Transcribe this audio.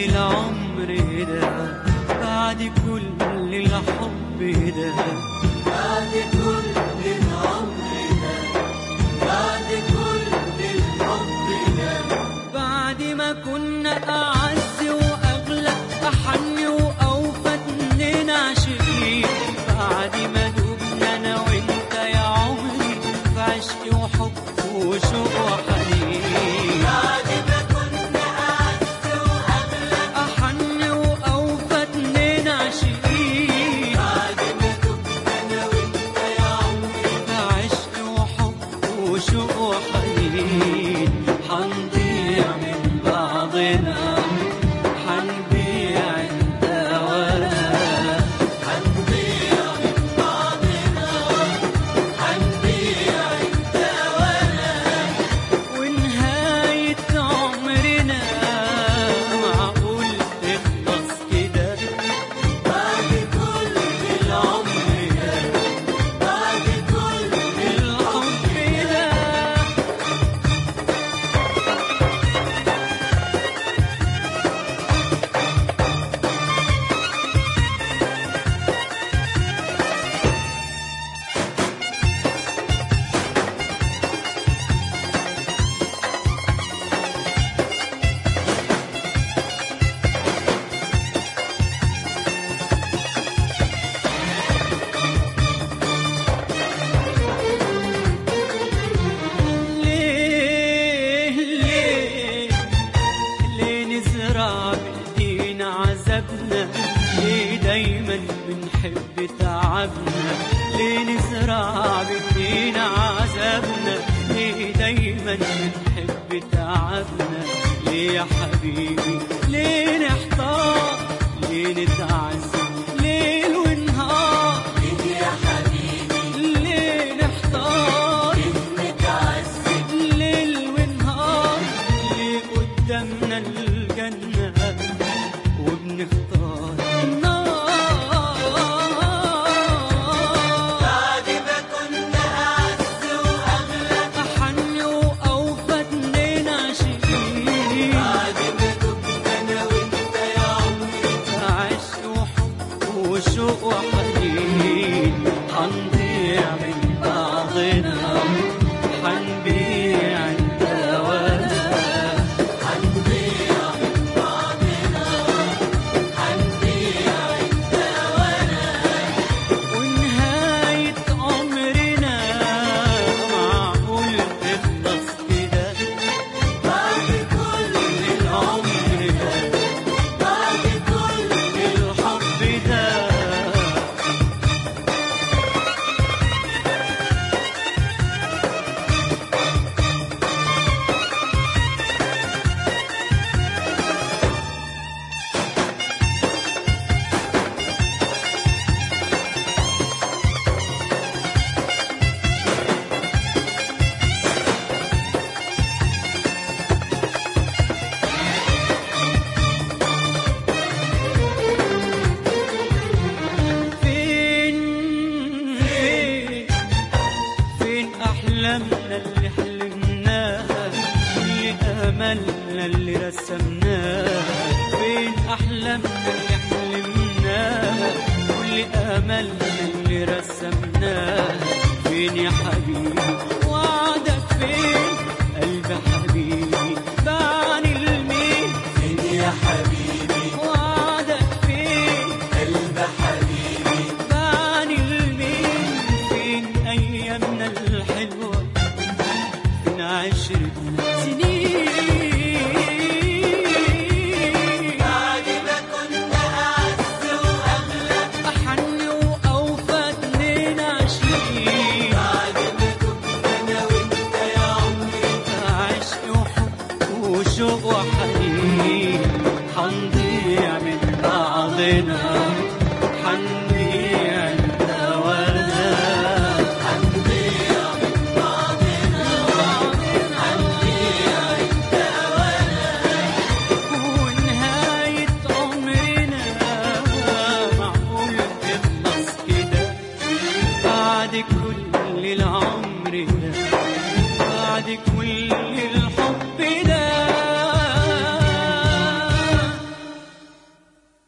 العمر ده بعد كل الحب ده بعد كل العمر ده بعد كل الحب ده بعد ما كنا أعز وأغلى أحن وأوفى اتنين عاشقين بعد ما دبنا أنا وأنت يا عمري في عشق وحب وشوق وحنين بعد ما كنا أعز وأغلى أحن وأوفى اتنين عاشقين بعد ما دبنا أنا وأنت يا عمري في عشق وحب وشوق وحنين حنضيع من بعضنا حنبيع انت وانا هنضيع من بعضنا هنبيع أنت وأنا ونهاية عمرنا معقول تخلص كده بعد كل العمر ده بعد كل الحب ده ليه ليه ليه نزرع بايدينا عذابنا ليه دايما بنحب تعبنا ليه نزرع بايدينا عذابنا ليه دايما بنحب تعبنا ليه يا حبيبي ليه نحتار ليه نتعذب ليل ونهار ليه يا حبيبي ليه نحتار متعذب ليل ونهار ليه قدامنا الجنة وبنختار النار بعد ما كنا أعز وأغلى أحن وأوفى اتنين عاشقين بعد ما دبنا أنا وأنت يا عمري عشق وحب وشوق وحنين حنضيع من بعضنا حنبيع انت وانا هنضيع من بعضنا هنبيع أنت وأنا ونهاية عمرنا معقول تخلص كده بعد كل العمر ده بعد كل الحب ده فين فين فين أحلامنا اللي حلمناها كل آمالنا اللي رسمناها فين أحلامنا اللي حلمناها كل آمالنا اللي رسمناها فين يا حبيبي وعدك فين قلب حبيبي بعني المين فين يا حبيبي وعدك فين قلب حبيبي بعني المين فين أيامنا الحلوة فين عشرتنا سنين بعد ما كنا أعز وأغلى أحن وأوفى اتنين عاشقين بعد ما دبنا أنا وأنت يا عمري عشق وحب وشوق وحنين حنضيع من بعضنا حنبيع انت وانا هنضيع من بعضنا هنبيع أنت وأنا ونهاية عمرنا معقول تخلص كده بعد كل العمر